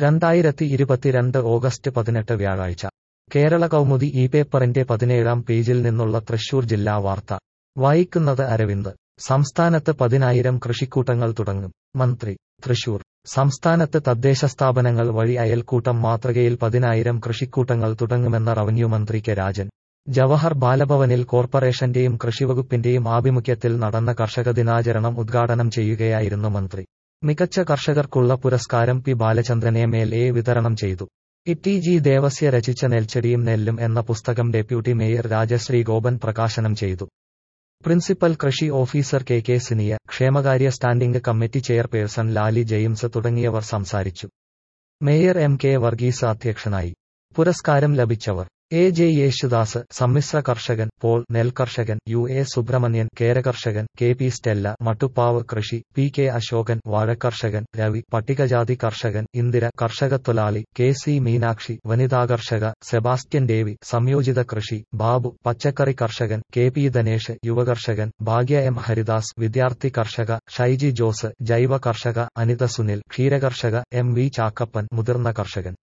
രണ്ടായിരത്തി ഇരുപത്തിരണ്ട് ഓഗസ്റ്റ് പതിനെട്ട് വ്യാഴാഴ്ച കേരള കൗമുദി ഈ പേപ്പറിന്റെ പതിനേഴാം പേജിൽ നിന്നുള്ള തൃശൂർ ജില്ലാ വാർത്ത വായിക്കുന്നത് അരവിന്ദ് സംസ്ഥാനത്ത് പതിനായിരം കൃഷിക്കൂട്ടങ്ങൾ തുടങ്ങും മന്ത്രി തൃശൂർ സംസ്ഥാനത്ത് തദ്ദേശ സ്ഥാപനങ്ങൾ വഴി അയൽക്കൂട്ടം മാതൃകയിൽ പതിനായിരം കൃഷിക്കൂട്ടങ്ങൾ തുടങ്ങുമെന്ന റവന്യൂ മന്ത്രി കെ രാജൻ ജവഹർ ബാലഭവനിൽ കോർപ്പറേഷന്റെയും കൃഷിവകുപ്പിന്റെയും ആഭിമുഖ്യത്തിൽ നടന്ന കർഷക ദിനാചരണം ഉദ്ഘാടനം ചെയ്യുകയായിരുന്നു മന്ത്രി മികച്ച കർഷകർക്കുള്ള പുരസ്കാരം P Balachandran M L A വിതരണം ചെയ്തു ഇ ജി ദേവസ്യ രചിച്ച നെൽച്ചെടിയും നെല്ലും എന്ന പുസ്തകം ഡെപ്യൂട്ടി മേയർ രാജശ്രീ ഗോപൻ പ്രകാശനം ചെയ്തു പ്രിൻസിപ്പൽ കൃഷി ഓഫീസർ കെ കെ സിനിയ ക്ഷേമകാര്യ standing committee chairperson Lali James തുടങ്ങിയവർ സംസാരിച്ചു മേയർ എം കെ വർഗീസ് അധ്യക്ഷനായി പുരസ്കാരം ലഭിച്ചവർ എ ജെ യേശുദാസ് സമ്മിശ്ര കർഷകൻ പോൾ നെൽകർഷകൻ യു എ സുബ്രഹ്മണ്യൻ കേരകർഷകൻ കെ പി സ്റ്റെല്ല മട്ടുപ്പാവ് കൃഷി പി കെ അശോകൻ വാഴക്കർഷകൻ രവി പട്ടികജാതി കർഷകൻ ഇന്ദിര കർഷകത്തൊലാളി കെ സി മീനാക്ഷി വനിതാ കർഷക സെബാസ്റ്റ്യൻ ദേവി സംയോജിത കൃഷി ബാബു പച്ചക്കറി കർഷകൻ കെ പി ധനേഷ് യുവകർഷകൻ ഭാഗ്യ എം ഹരിദാസ് വിദ്യാർത്ഥി കർഷക ഷൈജി ജോസ് ജൈവ കർഷക അനിത സുനിൽ ക്ഷീരകർഷക എം വി ചാക്കപ്പൻ മുതിർന്ന കർഷകൻ